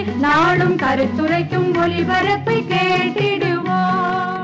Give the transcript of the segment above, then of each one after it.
நாளும் கருத்துரைக்கும் ஒளிபரப்பை கேட்டிடுவோம்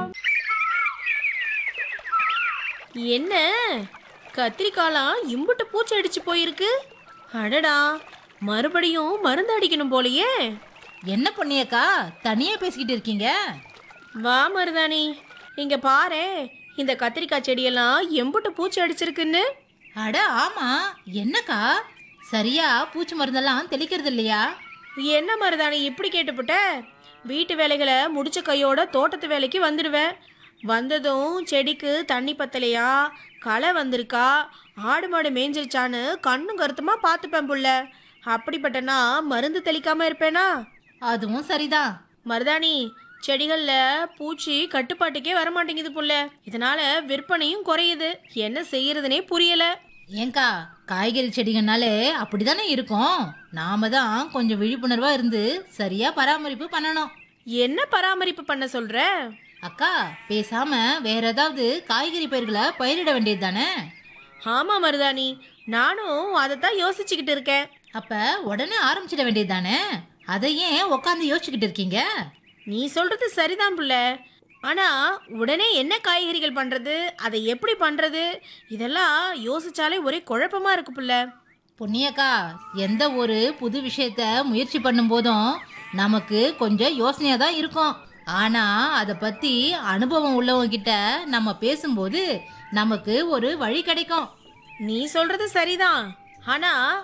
என்ன கத்திரிக்காலாம் இம்புட்டு பூச்சி அடிச்சு போயிருக்கு அடடா மறுபடியும் மருந்து அடிக்கணும் போலயே என்ன பொண்ணியக்கா தனியா பேசிக்கிட்டு இருக்கீங்க வா மருதாணி இங்க பாரு இந்த கத்திரிக்காய் செடியெல்லாம் எம்புட்டு பூச்சி அடிச்சிருக்குன்னு அட ஆமா என்னக்கா சரியா பூச்சி மருந்தெல்லாம் தெளிக்கிறது இல்லையா என்ன மருதாணி இப்படி கேட்டுப்புட்ட வீட்டு வேலைகளை முடிச்ச கையோட தோட்டத்து வேலைக்கு வந்துடுவேன் வந்ததும் செடிக்கு தண்ணி பத்தலையா களை வந்திருக்கா ஆடு மாடு மேய்ஞ்சிருச்சான்னு கண்ணும் கருத்துமா பார்த்துப்பேன் புள்ள அப்படிப்பட்டனா மருந்து தெளிக்காம இருப்பேனா அதுவும் சரிதான் மருதாணி செடிகளில் பூச்சி கட்டுப்பாட்டுக்கே வரமாட்டேங்குது புள்ள இதனால விற்பனையும் குறையுது என்ன செய்யறதுனே புரியல ஏங்கா காய்கறி செடிகள்னாலே அப்படிதானே இருக்கும் நாம தான் கொஞ்சம் விழிப்புணர்வா இருந்து சரியா பராமரிப்பு பண்ணணும் என்ன பராமரிப்பு பண்ண சொல்ற அக்கா பேசாம வேற ஏதாவது காய்கறி பயிர்களை பயிரிட வேண்டியது தானே ஆமா மருதாணி நானும் அதைத்தான் யோசிச்சுக்கிட்டு இருக்கேன் அப்ப உடனே ஆரம்பிச்சிட வேண்டியது தானே அதை ஏன் உட்காந்து யோசிச்சுக்கிட்டு இருக்கீங்க நீ சொல்றது சரிதான் புள்ள ஆனா உடனே என்ன காய்கறிகள் பண்றது அதை எப்படி பண்றது இதெல்லாம் யோசிச்சாலே ஒரே குழப்பமா இருக்கு புள்ள பொன்னியக்கா எந்த ஒரு புது விஷயத்த முயற்சி பண்ணும் போதும் நமக்கு கொஞ்சம் யோசனையாக தான் இருக்கும் ஆனா அதை பத்தி அனுபவம் உள்ளவங்க கிட்ட நம்ம பேசும்போது நமக்கு ஒரு வழி கிடைக்கும் நீ சொல்றது சரிதான் ஆனா